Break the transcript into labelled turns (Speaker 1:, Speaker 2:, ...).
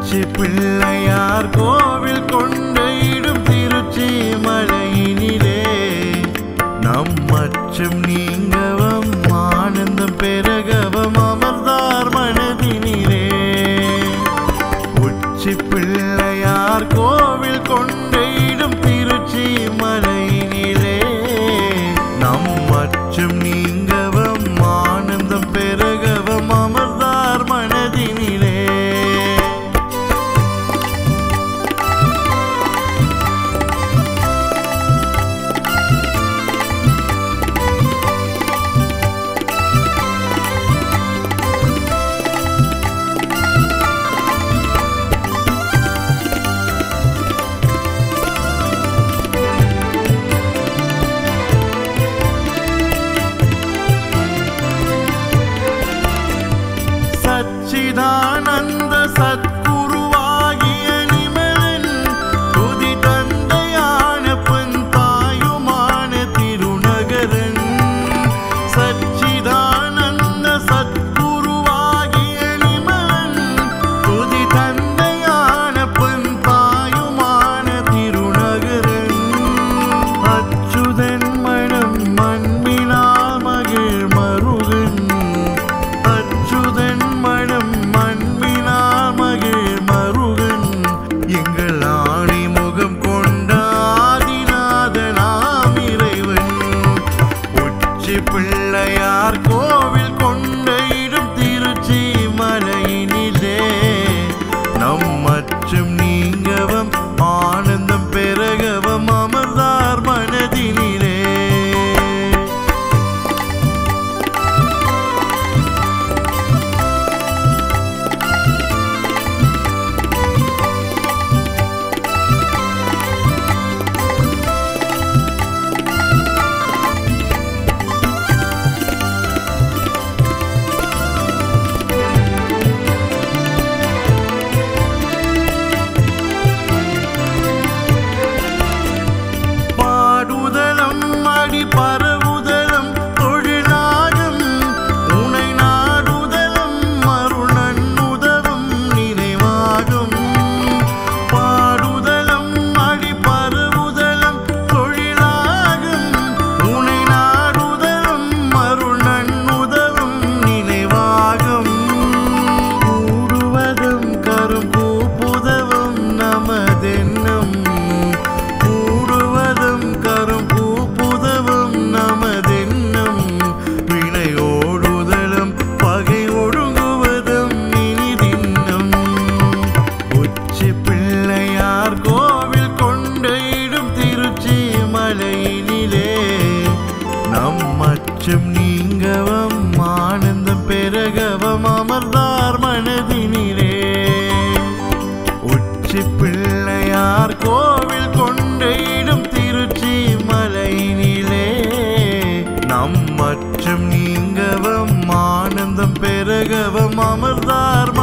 Speaker 1: உச்சி பிள்ளையார் கோவில் கொண்டையிடும் திருச்சி மலையினிலே நம் அச்சம் நீங்கவம் ஆனந்தம் பெருகவம் அமர்ந்தார் மனதினிலே உச்சி பிள்ளையார் கோவில் கொண்டையிடும் திருச்சி மலையினிலே நம் அச்சம் நீங்கவம் ஆனந்தம் பெருகவம் அமர்ந்தார் மனதினிலே சச்சிதானந்த சத்குருவாகிய நிமலன் துதி தந்தையான பெண் தாயுமான திருநகரன் சச்சிதானந்த சத்குருவாகிய நிமலன் துதி தந்தையான பெண் தாயுமான திருநகரன் அச்சுதன் மனம் மண்பினால் மகிழ் மருகன் அச்சுதன் மனம் மண்பினால் மகிழ் மருகன் எங்கள் ஆணி முகம் கொண்ட ஆதிநாதனாம் இறைவன் உச்சி பிள்ளையார் கோவில் கொண்டையிடும் திருச்சி மலையினிலே நம் அச்சம் நீங்கவம் ஆனந்தம் பெருகவம் அமர்ந்தார் மனதினிலே பாடுதலம் அடி பரவுதலம் தொழிலாகம் உனை நாடுதலம் அருணன் உதவும் நினைவாகும் பாடுதலம் அடி பரவுதலம் தொழிலாகும் உனை நாடுதலம் அருணன் உதவும் நினைவாகும் கூடுவதும் கரும் பூப்புதவும் நமதென்னும் கூடுவதும் கரும் பூப்புதவும் நமதென்னும் வினையோடுதலும் பகை ஒடுங்குவதும் இனிதின்னும் உச்சி பிள்ளையார் கோவில் கொண்டையிடும் திருச்சி மலையினிலே நம் அச்சம் நீங்கவம் ஆனந்தம் பெருகவம் அமர்ந்தார் மனதினிலே உச்சி பிள்ளையார் கோவில் கொண்டையிடும் திருச்சி மலையினிலே நம் அச்சம் நீங்கவம் ஆனந்தம் பெருகவம் அமர்ந்தார்